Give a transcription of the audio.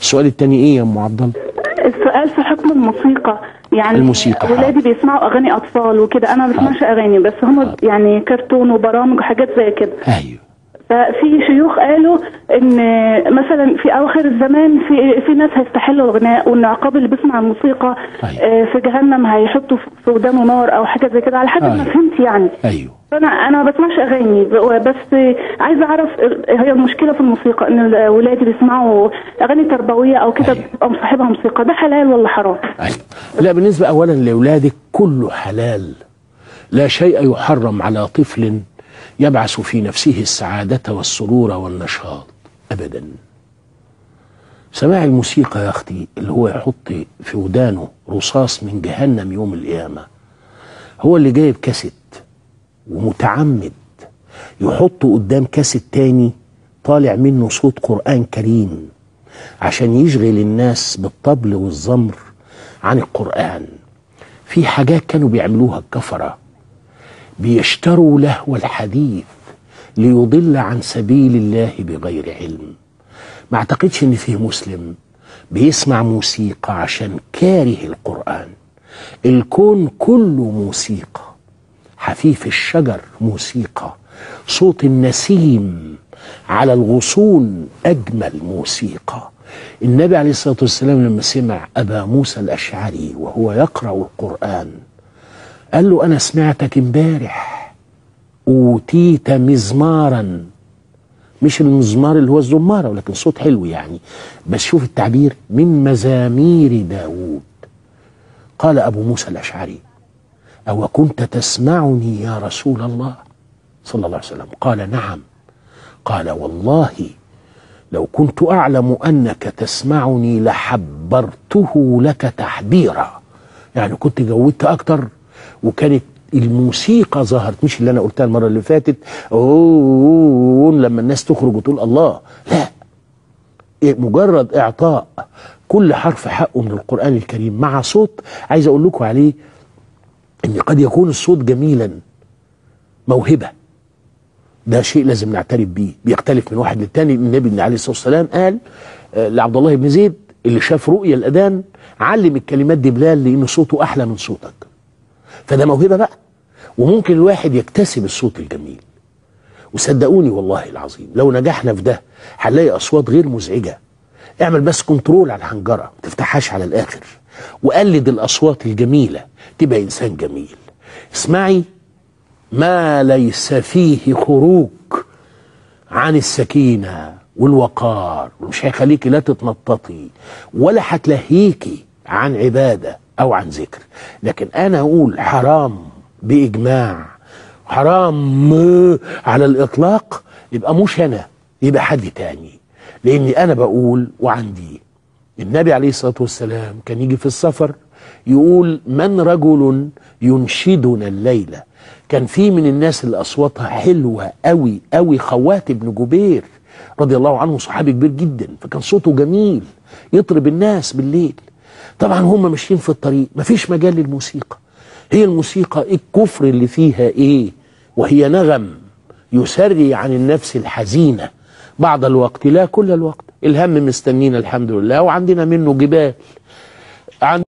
السؤال الثاني ايه يا ام عبد الله السؤال في حكم الموسيقى يعني الموسيقى، ولادي بيسمعوا اغاني اطفال وكده انا ما بسمعش اغاني بس هم يعني كرتون وبرامج وحاجات زي كده ايوه ففي شيوخ قالوا ان مثلا في اواخر الزمان في في ناس هيستحلوا الغناء وان عقاب اللي بيسمع الموسيقى أيوة. آه، في جهنم هيحطوا في ودانه نار او حاجه زي كده على حسب ما أيوة. فهمت يعني ايوه فانا انا ما بسمعش اغاني ب- بس عايزه اعرف هي المشكله في الموسيقى ان ولادي بيسمعوا اغاني تربويه او كده أيوة. بتبقى مصاحبها موسيقى ده حلال ولا حرام؟ أيوة. لا بالنسبة أولا لأولادك كله حلال لا شيء يحرم على طفل يبعث في نفسه السعادة والسرور والنشاط أبدا سماع الموسيقى يا أختي اللي هو يحط في ودانه رصاص من جهنم يوم القيامة هو اللي جايب كاسيت ومتعمد يحطه قدام كاسيت تاني طالع منه صوت قرآن كريم عشان يشغل الناس بالطبل والزمر عن القرآن في حاجات كانوا بيعملوها الكفرة بيشتروا لهو الحديث ليضل عن سبيل الله بغير علم ما اعتقدش ان فيه مسلم بيسمع موسيقى عشان كاره القرآن الكون كله موسيقى حفيف الشجر موسيقى صوت النسيم على الغصون أجمل موسيقى النبي عليه الصلاة والسلام لما سمع أبا موسى الأشعري وهو يقرأ القرآن قال له أنا سمعتك امبارح أوتيت مزمارا مش المزمار اللي هو الزمارة ولكن صوت حلو يعني بس شوف التعبير من مزامير داود قال أبو موسى الأشعري أو كنت تسمعني يا رسول الله صلى الله عليه وسلم قال نعم قال والله لو كنت أعلم أنك تسمعني لحبرته لك تحبيرا يعني كنت جودت أكتر وكانت الموسيقى ظهرت مش اللي أنا قلتها المرة اللي فاتت أوه لما الناس تخرج وتقول الله لا إيه مجرد إعطاء كل حرف حقه من القرآن الكريم مع صوت عايز أقول لكم عليه ان قد يكون الصوت جميلا موهبه ده شيء لازم نعترف بيه بيختلف من واحد للتاني النبي عليه الصلاه والسلام قال آه، لعبد الله بن زيد اللي شاف رؤيا الاذان علم الكلمات دي بلال لان صوته احلى من صوتك فده موهبه بقى وممكن الواحد يكتسب الصوت الجميل وصدقوني والله العظيم لو نجحنا في ده هنلاقي اصوات غير مزعجه اعمل بس كنترول على الحنجره ما تفتحهاش على الاخر وقلد الاصوات الجميله تبقى انسان جميل اسمعي ما ليس فيه خروج عن السكينه والوقار ومش هيخليكي لا تتنططي ولا هتلهيكي عن عباده او عن ذكر لكن انا اقول حرام باجماع حرام على الاطلاق يبقى مش انا يبقى حد تاني لاني انا بقول وعندي النبي عليه الصلاه والسلام كان يجي في السفر يقول من رجل ينشدنا الليله كان في من الناس اللي اصواتها حلوه قوي قوي خوات بن جبير رضي الله عنه صحابي كبير جدا فكان صوته جميل يطرب الناس بالليل طبعا هم ماشيين في الطريق مفيش مجال للموسيقى هي الموسيقى إيه الكفر اللي فيها ايه وهي نغم يسري عن النفس الحزينه بعض الوقت لا كل الوقت الهم مستنينا الحمد لله وعندنا منه جبال عن